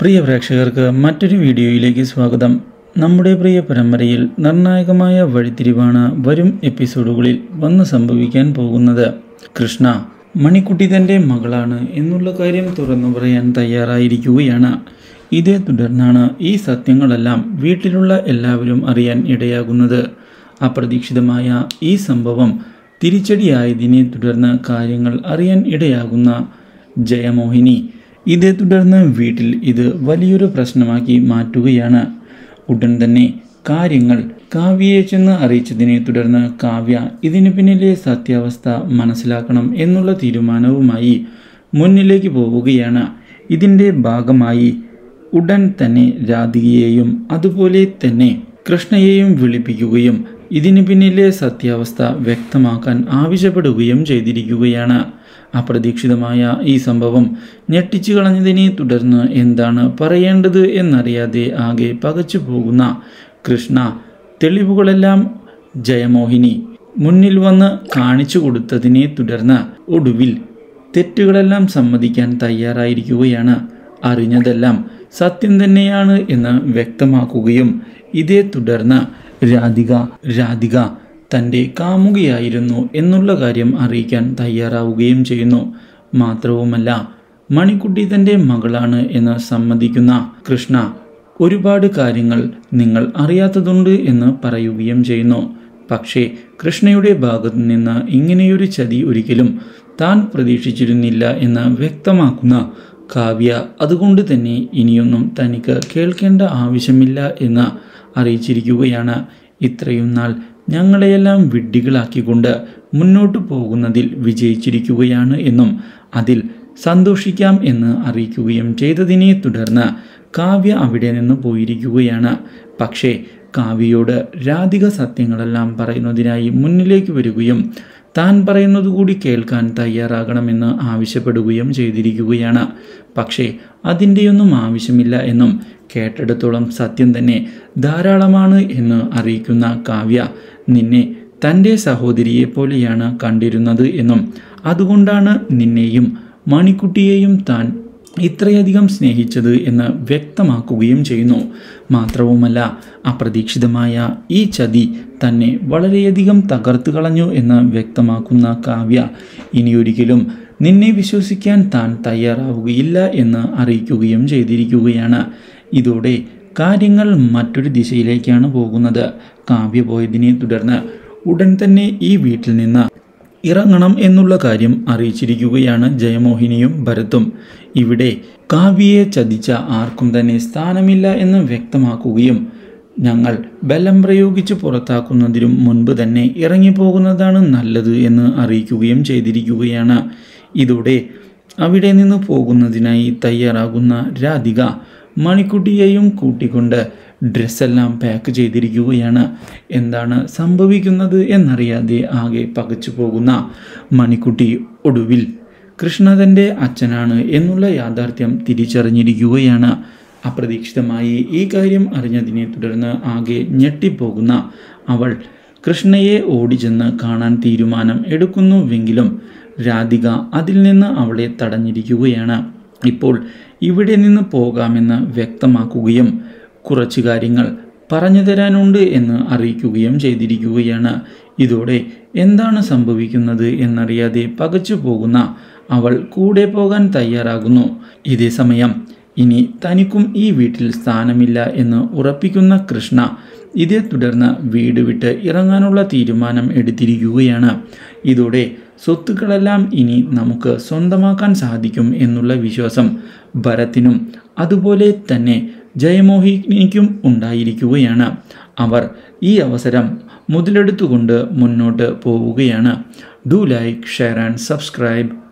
പ്രിയ പ്രേക്ഷകർക്ക് മറ്റൊരു വീഡിയോയിലേക്ക് സ്വാഗതം നമ്മുടെ പ്രിയ പരമ്പരയിൽ നിർണായകമായ വഴിത്തിരിവാണ് വരും എപ്പിസോഡുകളിൽ വന്ന് സംഭവിക്കാൻ പോകുന്നത് കൃഷ്ണ മണിക്കുട്ടി തൻ്റെ മകളാണ് എന്നുള്ള കാര്യം തുറന്നു പറയാൻ തയ്യാറായിരിക്കുകയാണ് ഇതേ തുടർന്നാണ് ഈ സത്യങ്ങളെല്ലാം വീട്ടിലുള്ള എല്ലാവരും അറിയാൻ ഇടയാകുന്നത് അപ്രതീക്ഷിതമായ ഈ സംഭവം തിരിച്ചടിയായതിനെ തുടർന്ന് കാര്യങ്ങൾ അറിയാൻ ഇടയാകുന്ന ജയമോഹിനി ഇതേ തുടർന്ന് വീട്ടിൽ ഇത് വലിയൊരു പ്രശ്നമാക്കി മാറ്റുകയാണ് ഉടൻ തന്നെ കാര്യങ്ങൾ കാവ്യയെ ചെന്ന് അറിയിച്ചതിനെ തുടർന്ന് കാവ്യ ഇതിന് പിന്നിലെ സത്യാവസ്ഥ മനസ്സിലാക്കണം എന്നുള്ള തീരുമാനവുമായി മുന്നിലേക്ക് പോവുകയാണ് ഇതിൻ്റെ ഭാഗമായി ഉടൻ തന്നെ രാധികയെയും അതുപോലെ തന്നെ കൃഷ്ണയെയും വിളിപ്പിക്കുകയും ഇതിന് പിന്നിലെ സത്യാവസ്ഥ വ്യക്തമാക്കാൻ ആവശ്യപ്പെടുകയും ചെയ്തിരിക്കുകയാണ് അപ്രതീക്ഷിതമായ ഈ സംഭവം ഞെട്ടിച്ചു കളഞ്ഞതിനെ തുടർന്ന് എന്താണ് പറയേണ്ടത് എന്നറിയാതെ ആകെ പകച്ചു പോകുന്ന കൃഷ്ണ തെളിവുകളെല്ലാം ജയമോഹിനി മുന്നിൽ വന്ന് കാണിച്ചു കൊടുത്തതിനെ തുടർന്ന് ഒടുവിൽ തെറ്റുകളെല്ലാം സമ്മതിക്കാൻ തയ്യാറായിരിക്കുകയാണ് അറിഞ്ഞതെല്ലാം സത്യം തന്നെയാണ് എന്ന് വ്യക്തമാക്കുകയും ഇതേ തുടർന്ന് രാധിക രാധിക തൻ്റെ കാമുകയായിരുന്നു എന്നുള്ള കാര്യം അറിയിക്കാൻ തയ്യാറാവുകയും ചെയ്യുന്നു മാത്രവുമല്ല മണിക്കുട്ടി തൻ്റെ മകളാണ് എന്ന് സമ്മതിക്കുന്ന കൃഷ്ണ ഒരുപാട് കാര്യങ്ങൾ നിങ്ങൾ അറിയാത്തതുണ്ട് എന്ന് പറയുകയും ചെയ്യുന്നു പക്ഷേ കൃഷ്ണയുടെ ഭാഗത്തു നിന്ന് ഇങ്ങനെയൊരു ചതി ഒരിക്കലും താൻ പ്രതീക്ഷിച്ചിരുന്നില്ല എന്ന് വ്യക്തമാക്കുന്ന കാവ്യ അതുകൊണ്ട് തന്നെ ഇനിയൊന്നും തനിക്ക് കേൾക്കേണ്ട ആവശ്യമില്ല എന്ന് അറിയിച്ചിരിക്കുകയാണ് ഇത്രയും നാൾ ഞങ്ങളെയെല്ലാം വിഡ്ഢികളാക്കിക്കൊണ്ട് മുന്നോട്ടു പോകുന്നതിൽ വിജയിച്ചിരിക്കുകയാണ് എന്നും അതിൽ സന്തോഷിക്കാം എന്ന് അറിയിക്കുകയും ചെയ്തതിനെ തുടർന്ന് കാവ്യ അവിടെ നിന്ന് പോയിരിക്കുകയാണ് പക്ഷേ കാവ്യയോട് രാധിക സത്യങ്ങളെല്ലാം പറയുന്നതിനായി മുന്നിലേക്ക് വരികയും താൻ പറയുന്നത് കൂടി കേൾക്കാൻ തയ്യാറാകണമെന്ന് ആവശ്യപ്പെടുകയും ചെയ്തിരിക്കുകയാണ് പക്ഷേ അതിൻ്റെയൊന്നും ആവശ്യമില്ല എന്നും കേട്ടിടത്തോളം സത്യം തന്നെ ധാരാളമാണ് എന്ന് അറിയിക്കുന്ന കാവ്യ നിന്നെ തൻ്റെ സഹോദരിയെ പോലെയാണ് കണ്ടിരുന്നത് എന്നും അതുകൊണ്ടാണ് നിന്നെയും മണിക്കുട്ടിയെയും താൻ ഇത്രയധികം സ്നേഹിച്ചത് എന്ന് വ്യക്തമാക്കുകയും ചെയ്യുന്നു മാത്രവുമല്ല അപ്രതീക്ഷിതമായ ഈ ചതി തന്നെ വളരെയധികം തകർത്തു കളഞ്ഞു എന്ന് വ്യക്തമാക്കുന്ന കാവ്യ ഇനിയൊരിക്കലും നിന്നെ വിശ്വസിക്കാൻ താൻ തയ്യാറാവുകയില്ല എന്ന് അറിയിക്കുകയും ചെയ്തിരിക്കുകയാണ് ഇതോടെ കാര്യങ്ങൾ മറ്റൊരു ദിശയിലേക്കാണ് പോകുന്നത് കാവ്യ പോയതിനെ തുടർന്ന് ഉടൻ തന്നെ ഈ വീട്ടിൽ നിന്ന് ഇറങ്ങണം എന്നുള്ള കാര്യം അറിയിച്ചിരിക്കുകയാണ് ജയമോഹിനിയും ഭരത്തും ഇവിടെ കാവ്യയെ ചതിച്ച ആർക്കും തന്നെ സ്ഥാനമില്ല എന്ന് വ്യക്തമാക്കുകയും ഞങ്ങൾ ബലം പ്രയോഗിച്ച് പുറത്താക്കുന്നതിനും മുൻപ് തന്നെ ഇറങ്ങിപ്പോകുന്നതാണ് നല്ലത് എന്ന് അറിയിക്കുകയും ചെയ്തിരിക്കുകയാണ് ഇതോടെ അവിടെ നിന്ന് പോകുന്നതിനായി തയ്യാറാകുന്ന രാധിക മണിക്കുട്ടിയെയും കൂട്ടിക്കൊണ്ട് ഡ്രസ്സെല്ലാം പാക്ക് ചെയ്തിരിക്കുകയാണ് എന്താണ് സംഭവിക്കുന്നത് എന്നറിയാതെ ആകെ പകച്ചു പോകുന്ന മണിക്കുട്ടി ഒടുവിൽ കൃഷ്ണതൻ്റെ അച്ഛനാണ് എന്നുള്ള യാഥാർത്ഥ്യം തിരിച്ചറിഞ്ഞിരിക്കുകയാണ് അപ്രതീക്ഷിതമായി ഈ കാര്യം അറിഞ്ഞതിനെ തുടർന്ന് ആകെ ഞെട്ടിപ്പോകുന്ന അവൾ കൃഷ്ണയെ ഓടിച്ചെന്ന് കാണാൻ തീരുമാനം എടുക്കുന്നുവെങ്കിലും രാധിക അതിൽ നിന്ന് അവളെ തടഞ്ഞിരിക്കുകയാണ് ഇപ്പോൾ ഇവിടെ നിന്ന് പോകാമെന്ന് വ്യക്തമാക്കുകയും കുറച്ച് കാര്യങ്ങൾ പറഞ്ഞു തരാനുണ്ട് എന്ന് അറിയിക്കുകയും ചെയ്തിരിക്കുകയാണ് ഇതോടെ എന്താണ് സംഭവിക്കുന്നത് എന്നറിയാതെ പകച്ചു പോകുന്ന അവൾ കൂടെ പോകാൻ തയ്യാറാകുന്നു ഇതേ സമയം ഇനി തനിക്കും ഈ വീട്ടിൽ സ്ഥാനമില്ല എന്ന് ഉറപ്പിക്കുന്ന കൃഷ്ണ ഇതേ തുടർന്ന് വീട് വിട്ട് ഇറങ്ങാനുള്ള തീരുമാനം എടുത്തിരിക്കുകയാണ് ഇതോടെ സ്വത്തുക്കളെല്ലാം ഇനി നമുക്ക് സ്വന്തമാക്കാൻ സാധിക്കും എന്നുള്ള വിശ്വാസം ഭരത്തിനും അതുപോലെ തന്നെ ജയമോഹിനിക്കും ഉണ്ടായിരിക്കുകയാണ് അവർ ഈ അവസരം മുതലെടുത്തുകൊണ്ട് മുന്നോട്ട് പോവുകയാണ് do like share and subscribe